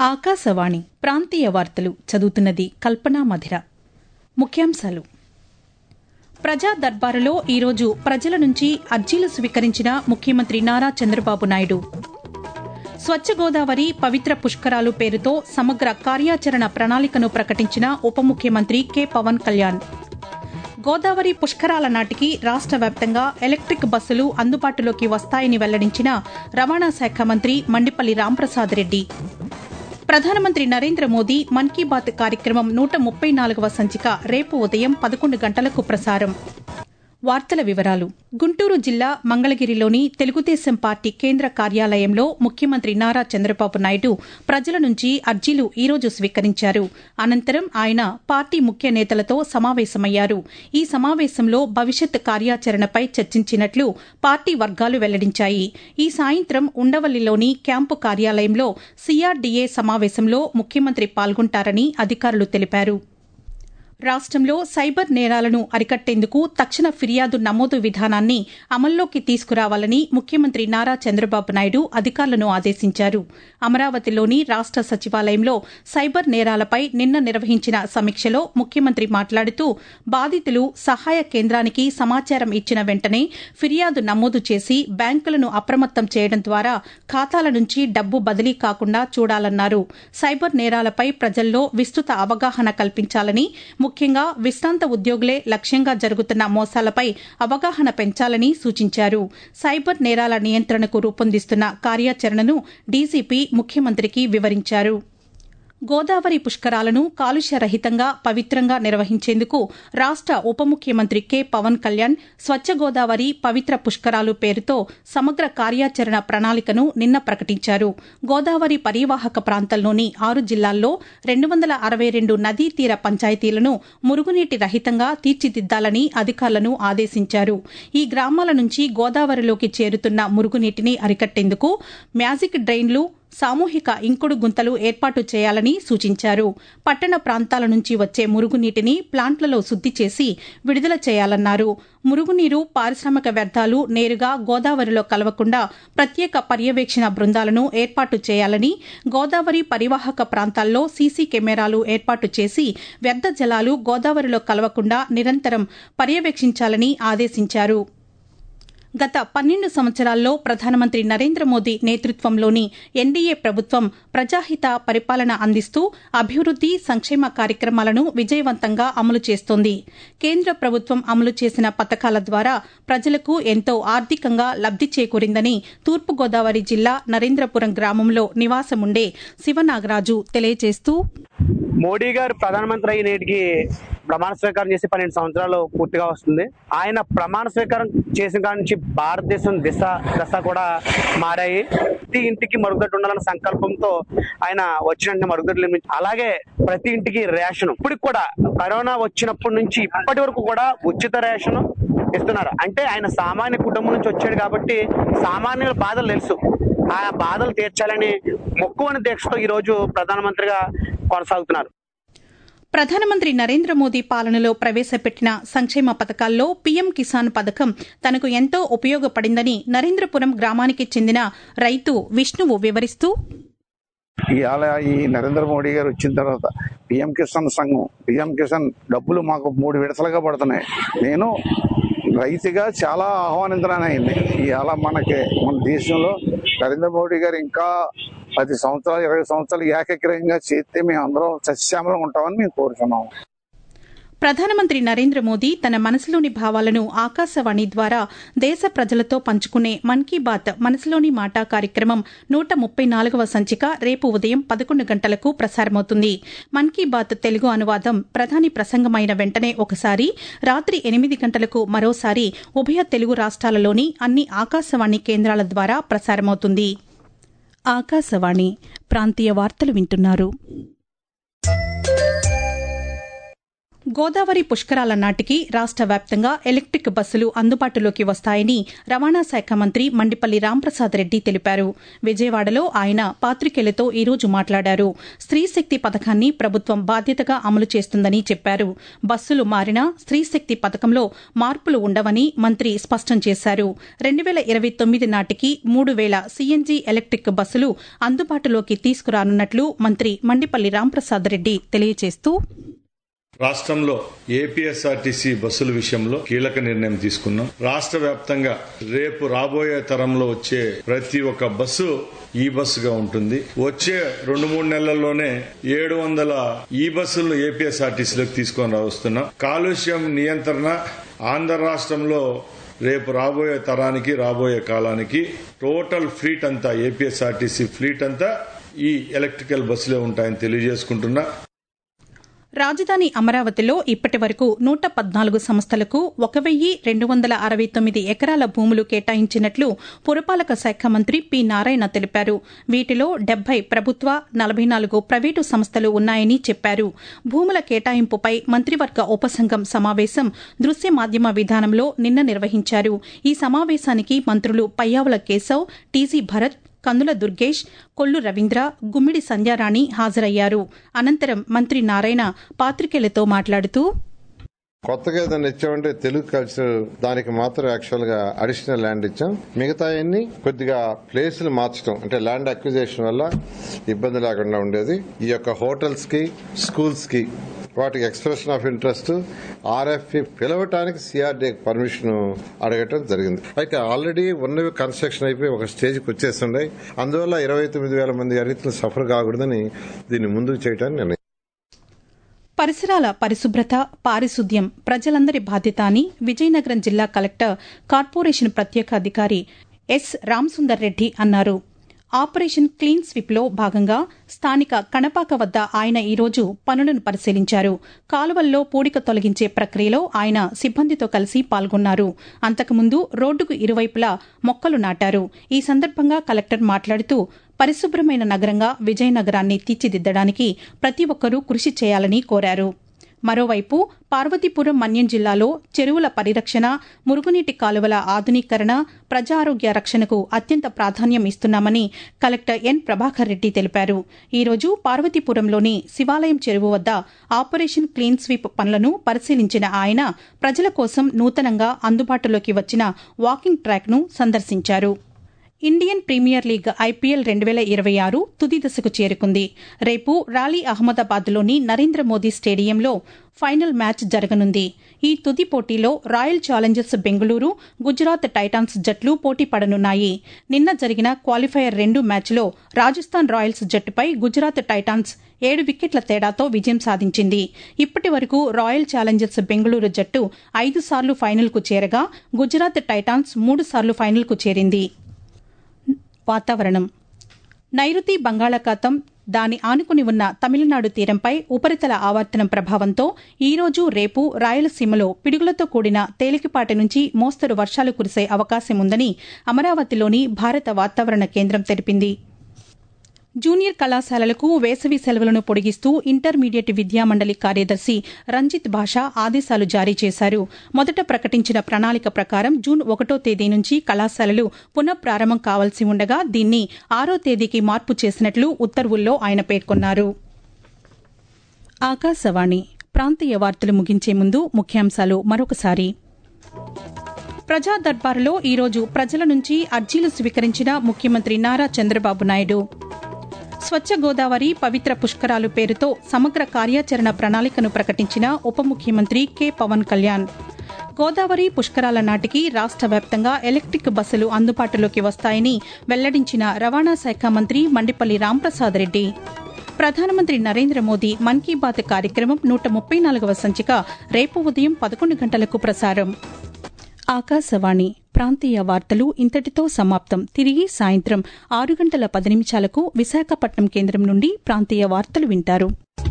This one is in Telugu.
ఆకాశవాణి ప్రాంతీయ వార్తలు చదువుతున్నది కల్పనా మధిర ముఖ్యాంశాలు ప్రజా దర్బారులో ఈరోజు ప్రజల నుంచి అర్జీలు స్వీకరించిన ముఖ్యమంత్రి నారా చంద్రబాబు నాయుడు స్వచ్ఛ గోదావరి పవిత్ర పుష్కరాలు పేరుతో సమగ్ర కార్యాచరణ ప్రణాళికను ప్రకటించిన ఉప ముఖ్యమంత్రి కె పవన్ కళ్యాణ్ గోదావరి పుష్కరాల నాటికి రాష్ట వ్యాప్తంగా ఎలక్టిక్ బస్సులు అందుబాటులోకి వస్తాయని వెల్లడించిన రవాణా శాఖ మంత్రి మండిపల్లి రాంప్రసాద్ రెడ్డి ప్రధానమంత్రి నరేంద్ర మోదీ మన్ కీ బాత్ కార్యక్రమం నూట ముప్పై నాలుగవ సంచిక రేపు ఉదయం పదకొండు గంటలకు ప్రసారం వార్తల వివరాలు గుంటూరు జిల్లా మంగళగిరిలోని తెలుగుదేశం పార్టీ కేంద్ర కార్యాలయంలో ముఖ్యమంత్రి నారా చంద్రబాబు నాయుడు ప్రజల నుంచి అర్జీలు ఈరోజు స్వీకరించారు అనంతరం ఆయన పార్టీ ముఖ్య నేతలతో సమావేశమయ్యారు ఈ సమావేశంలో భవిష్యత్ కార్యాచరణపై చర్చించినట్లు పార్టీ వర్గాలు వెల్లడించాయి ఈ సాయంత్రం ఉండవల్లిలోని క్యాంపు కార్యాలయంలో సీఆర్డీఏ సమావేశంలో ముఖ్యమంత్రి పాల్గొంటారని అధికారులు తెలిపారు రాష్టంలో సైబర్ నేరాలను అరికట్టేందుకు తక్షణ ఫిర్యాదు నమోదు విధానాన్ని అమల్లోకి తీసుకురావాలని ముఖ్యమంత్రి నారా చంద్రబాబు నాయుడు అధికారులను ఆదేశించారు అమరావతిలోని రాష్ట సచివాలయంలో సైబర్ నేరాలపై నిన్న నిర్వహించిన సమీక్షలో ముఖ్యమంత్రి మాట్లాడుతూ బాధితులు సహాయ కేంద్రానికి సమాచారం ఇచ్చిన వెంటనే ఫిర్యాదు నమోదు చేసి బ్యాంకులను అప్రమత్తం చేయడం ద్వారా ఖాతాల నుంచి డబ్బు బదిలీ కాకుండా చూడాలన్నారు సైబర్ నేరాలపై ప్రజల్లో విస్తృత అవగాహన కల్పించాలని ముఖ్యంగా విశ్రాంత ఉద్యోగులే లక్ష్యంగా జరుగుతున్న మోసాలపై అవగాహన పెంచాలని సూచించారు సైబర్ నేరాల నియంత్రణకు రూపొందిస్తున్న కార్యాచరణను డీజీపీ ముఖ్యమంత్రికి వివరించారు గోదావరి పుష్కరాలను కాలుష్య రహితంగా పవిత్రంగా నిర్వహించేందుకు రాష్ట ఉప ముఖ్యమంత్రి కె పవన్ కళ్యాణ్ స్వచ్ఛ గోదావరి పవిత్ర పుష్కరాలు పేరుతో సమగ్ర కార్యాచరణ ప్రణాళికను నిన్న ప్రకటించారు గోదావరి పరివాహక ప్రాంతంలోని ఆరు జిల్లాల్లో రెండు వందల అరవై రెండు నదీ తీర పంచాయతీలను మురుగునీటి రహితంగా తీర్చిదిద్దాలని అధికారులను ఆదేశించారు ఈ గ్రామాల నుంచి గోదావరిలోకి చేరుతున్న మురుగునీటిని అరికట్టేందుకు మ్యాజిక్ డ్రైన్లు సామూహిక ఇంకుడు గుంతలు ఏర్పాటు చేయాలని సూచించారు పట్టణ ప్రాంతాల నుంచి వచ్చే మురుగునీటిని ప్లాంట్లలో శుద్ది చేసి విడుదల చేయాలన్నారు మురుగునీరు పారిశ్రామిక వ్యర్థాలు నేరుగా గోదావరిలో కలవకుండా ప్రత్యేక పర్యవేక్షణ బృందాలను ఏర్పాటు చేయాలని గోదావరి పరివాహక ప్రాంతాల్లో సీసీ కెమెరాలు ఏర్పాటు చేసి వ్యర్థ జలాలు గోదావరిలో కలవకుండా నిరంతరం పర్యవేక్షించాలని ఆదేశించారు గత పన్నెండు సంవత్సరాల్లో ప్రధానమంత్రి నరేంద్ర మోదీ నేతృత్వంలోని ఎన్డీఏ ప్రభుత్వం ప్రజాహిత పరిపాలన అందిస్తూ అభివృద్ది సంక్షేమ కార్యక్రమాలను విజయవంతంగా అమలు చేస్తోంది కేంద్ర ప్రభుత్వం అమలు చేసిన పథకాల ద్వారా ప్రజలకు ఎంతో ఆర్థికంగా లబ్ది చేకూరిందని తూర్పుగోదావరి జిల్లా నరేంద్రపురం గ్రామంలో నివాసముండే శివనాగరాజు తెలియజేస్తూ మోడీ గారు ప్రధానమంత్రి అయ్యి నేటికి ప్రమాణ స్వీకారం చేసి పన్నెండు సంవత్సరాలు పూర్తిగా వస్తుంది ఆయన ప్రమాణ స్వీకారం చేసిన కాడి నుంచి భారతదేశం దిశ దశ కూడా మారాయి ప్రతి ఇంటికి మరుగుదొడ్డి ఉండాలన్న సంకల్పంతో ఆయన వచ్చిన మరుగుదొడ్లు నిర్మించి అలాగే ప్రతి ఇంటికి రేషన్ ఇప్పటికి కూడా కరోనా వచ్చినప్పటి నుంచి ఇప్పటి వరకు కూడా ఉచిత రేషన్ ఇస్తున్నారు అంటే ఆయన సామాన్య కుటుంబం నుంచి వచ్చాడు కాబట్టి సామాన్యుల బాధలు తెలుసు ఆ బాధలు తీర్చాలని మొక్కువని దీక్షతో ఈ రోజు ప్రధానమంత్రిగా కొనసాగుతున్నారు ప్రధానమంత్రి నరేంద్ర మోదీ పాలనలో ప్రవేశపెట్టిన సంక్షేమ పథకాల్లో పీఎం కిసాన్ పథకం తనకు ఎంతో ఉపయోగపడిందని నరేంద్రపురం గ్రామానికి చెందిన రైతు విష్ణువు వివరిస్తూ ఇవాళ ఈ నరేంద్ర మోడీ గారు వచ్చిన తర్వాత పిఎం కిసాన్ సంఘం పిఎం కిసాన్ డబ్బులు మాకు మూడు విడతలుగా పడుతున్నాయి నేను రైతుగా చాలా ఆహ్వానించడానైంది ఇవాళ మనకి మన దేశంలో నరేంద్ర మోడీ గారు ఇంకా పది సంవత్సరాలు ఇరవై సంవత్సరాలు ఏకగ్రహంగా చేస్తే మేము అందరం సస్యామలం ఉంటామని మేము కోరుతున్నాము ప్రధానమంత్రి నరేంద్ర మోదీ తన మనసులోని భావాలను ఆకాశవాణి ద్వారా దేశ ప్రజలతో పంచుకునే మన్ కీ బాత్ మనసులోని మాట కార్యక్రమం నూట ముప్పై నాలుగవ సంచిక రేపు ఉదయం పదకొండు గంటలకు ప్రసారమవుతుంది మన్ కీ బాత్ తెలుగు అనువాదం ప్రధాని ప్రసంగమైన వెంటనే ఒకసారి రాత్రి ఎనిమిది గంటలకు మరోసారి ఉభయ తెలుగు రాష్ట్రాలలోని అన్ని ఆకాశవాణి కేంద్రాల ద్వారా ప్రసారమవుతుంది ఆకాశవాణి ప్రాంతీయ వార్తలు వింటున్నారు గోదావరి పుష్కరాల నాటికి రాష్ట వ్యాప్తంగా ఎలక్టిక్ బస్సులు అందుబాటులోకి వస్తాయని రవాణా శాఖ మంత్రి మండిపల్లి రాంప్రసాద్ రెడ్డి తెలిపారు విజయవాడలో ఆయన పాతికేయులతో ఈ రోజు మాట్లాడారు స్త్రీశక్తి పథకాన్ని ప్రభుత్వం బాధ్యతగా అమలు చేస్తుందని చెప్పారు బస్సులు మారినా స్త్రీశక్తి పథకంలో మార్పులు ఉండవని మంత్రి స్పష్టం చేశారు రెండు వేల ఇరవై తొమ్మిది నాటికి మూడు వేల సీఎన్జీ ఎలక్టిక్ బస్సులు అందుబాటులోకి తీసుకురానున్నట్లు మంత్రి మండిపల్లి రాంప్రసాద్ రెడ్డి తెలియజేస్తూ రాష్ట్రంలో ఏపీఎస్ఆర్టీసీ బస్సుల విషయంలో కీలక నిర్ణయం తీసుకున్నాం రాష్ట్ర వ్యాప్తంగా రేపు రాబోయే తరంలో వచ్చే ప్రతి ఒక్క బస్సు ఈ బస్సుగా ఉంటుంది వచ్చే రెండు మూడు నెలల్లోనే ఏడు వందల ఈ బస్సులు ఏపీఎస్ఆర్టీసీలోకి తీసుకొని వస్తున్నాం కాలుష్యం నియంత్రణ ఆంధ్ర రాష్ట్రంలో రేపు రాబోయే తరానికి రాబోయే కాలానికి టోటల్ ఫ్లీట్ అంతా ఏపీఎస్ఆర్టీసీ ఫ్లీట్ అంతా ఈ ఎలక్ట్రికల్ బస్సులే ఉంటాయని తెలియజేసుకుంటున్నా రాజధాని అమరావతిలో ఇప్పటి వరకు నూట పద్నాలుగు సంస్థలకు ఒక వెయ్యి రెండు వందల అరవై తొమ్మిది ఎకరాల భూములు కేటాయించినట్లు పురపాలక శాఖ మంత్రి పి నారాయణ తెలిపారు వీటిలో డెబ్బై ప్రభుత్వ నలభై నాలుగు ప్రైవేటు సంస్థలు ఉన్నాయని చెప్పారు భూముల కేటాయింపుపై మంత్రివర్గ ఉపసంఘం సమావేశం దృశ్య మాధ్యమ విధానంలో నిన్న నిర్వహించారు ఈ సమావేశానికి మంత్రులు పయ్యావుల కేశవ్ టీజీ భరత్ కందుల దుర్గేష్ కొల్లు రవీంద్ర గుమ్మిడి సంధ్యారాణి హాజరయ్యారు అనంతరం మంత్రి నారాయణ పాతికేయులతో మాట్లాడుతూ కొత్తగా ఏదైనా ఇచ్చామంటే తెలుగు కల్చర్ దానికి మాత్రం యాక్చువల్ గా అడిషనల్ ల్యాండ్ ఇచ్చాం మిగతా అన్ని కొద్దిగా ప్లేసులు మార్చడం అంటే ల్యాండ్ అక్విజిషన్ వల్ల ఇబ్బంది లేకుండా ఉండేది ఈ యొక్క హోటల్స్ కి స్కూల్స్ కి వాటికి ఎక్స్ప్రెషన్ ఆఫ్ ఇంట్రెస్ట్ ఆర్ఎఫ్పి పిలవటానికి సిఆర్డీ పర్మిషన్ అడగటం జరిగింది అయితే ఆల్రెడీ ఉన్నవి కన్స్ట్రక్షన్ అయిపోయి ఒక స్టేజ్కి వచ్చేస్తున్నాయి అందువల్ల ఇరవై తొమ్మిది వేల మంది రైతులు సఫర్ కాకూడదని దీన్ని ముందుకు చేయడానికి నిర్ణయం పరిసరాల పరిశుభ్రత పారిశుద్ధ్యం ప్రజలందరి బాధ్యత అని విజయనగరం జిల్లా కలెక్టర్ కార్పొరేషన్ ప్రత్యేక అధికారి ఎస్ రామసుందర్ రెడ్డి అన్నారు ఆపరేషన్ క్లీన్ స్వీప్లో భాగంగా స్థానిక కణపాక వద్ద ఆయన ఈరోజు పనులను పరిశీలించారు కాలువల్లో పూడిక తొలగించే ప్రక్రియలో ఆయన సిబ్బందితో కలిసి పాల్గొన్నారు అంతకుముందు రోడ్డుకు ఇరువైపులా మొక్కలు నాటారు ఈ సందర్భంగా కలెక్టర్ మాట్లాడుతూ పరిశుభ్రమైన నగరంగా విజయనగరాన్ని తీర్చిదిద్దడానికి ప్రతి ఒక్కరూ కృషి చేయాలని కోరారు మరోవైపు పార్వతీపురం మన్యం జిల్లాలో చెరువుల పరిరక్షణ మురుగునీటి కాలువల ఆధునీకరణ ప్రజా ఆరోగ్య రక్షణకు అత్యంత ప్రాధాన్యం ఇస్తున్నామని కలెక్టర్ ఎన్ ప్రభాకర్ రెడ్డి తెలిపారు ఈరోజు పార్వతీపురంలోని శివాలయం చెరువు వద్ద ఆపరేషన్ క్లీన్ స్వీప్ పనులను పరిశీలించిన ఆయన ప్రజల కోసం నూతనంగా అందుబాటులోకి వచ్చిన వాకింగ్ ట్రాక్ను సందర్శించారు ఇండియన్ ప్రీమియర్ లీగ్ ఐపీఎల్ రెండు వేల ఇరవై ఆరు తుది దశకు చేరుకుంది రేపు రాలీ అహ్మదాబాద్లోని నరేంద్ర మోదీ స్టేడియంలో ఫైనల్ మ్యాచ్ జరగనుంది ఈ తుది పోటీలో Royal Challengers Bengaluru Gujarat Titans జట్లు పోటీ పడనున్నాయి నిన్న జరిగిన క్వాలిఫైయర్ రెండు మ్యాచ్లో రాజస్థాన్ రాయల్స్ జట్టుపై గుజరాత్ టైటాన్స్ ఏడు వికెట్ల తేడాతో విజయం సాధించింది ఇప్పటి వరకు రాయల్ ఛాలెంజర్స్ బెంగళూరు జట్టు ఐదు సార్లు ఫైనల్కు చేరగా గుజరాత్ టైటాన్స్ మూడు సార్లు ఫైనల్కు చేరింది వాతావరణం నైరుతి బంగాళాఖాతం దాని ఆనుకుని ఉన్న తమిళనాడు తీరంపై ఉపరితల ఆవర్తనం ప్రభావంతో ఈరోజు రేపు రాయలసీమలో పిడుగులతో కూడిన తేలికపాటి నుంచి మోస్తరు వర్షాలు కురిసే అవకాశం ఉందని అమరావతిలోని భారత వాతావరణ కేంద్రం తెలిపింది జూనియర్ కళాశాలలకు వేసవి సెలవులను పొడిగిస్తూ ఇంటర్మీడియట్ విద్యామండలి కార్యదర్శి రంజిత్ భాషా ఆదేశాలు జారీ చేశారు మొదట ప్రకటించిన ప్రణాళిక ప్రకారం జూన్ ఒకటో తేదీ నుంచి కళాశాలలు పునఃప్రారంభం కావాల్సి ఉండగా దీన్ని ఆరో తేదీకి మార్పు చేసినట్లు ఉత్తర్వుల్లో ఆయన పేర్కొన్నారు ఆకాశవాణి ప్రాంతీయ వార్తలు ముగించే ముందు ముఖ్యాంశాలు మరొకసారి ప్రజా దర్బారులో ఈరోజు ప్రజల నుంచి అర్జీలు స్వీకరించిన ముఖ్యమంత్రి నారా చంద్రబాబు నాయుడు స్వచ్ఛ గోదావరి పవిత్ర పుష్కరాలు పేరుతో సమగ్ర కార్యాచరణ ప్రణాళికను ప్రకటించిన ఉప ముఖ్యమంత్రి కె పవన్ కళ్యాణ్ గోదావరి పుష్కరాల నాటికి రాష్ట్ర వ్యాప్తంగా ఎలక్ట్రిక్ బస్సులు అందుబాటులోకి వస్తాయని వెల్లడించిన రవాణా శాఖ మంత్రి మండిపల్లి రాంప్రసాద్ రెడ్డి ప్రధానమంత్రి నరేంద్ర మోదీ మన్ కీ బాత్ కార్యక్రమం నూట ముప్పై నాలుగవ సంచిక రేపు ఉదయం పదకొండు గంటలకు ప్రసారం ఆకాశవాణి ప్రాంతీయ వార్తలు ఇంతటితో సమాప్తం తిరిగి సాయంత్రం ఆరు గంటల పది నిమిషాలకు విశాఖపట్నం కేంద్రం నుండి ప్రాంతీయ వార్తలు వింటారు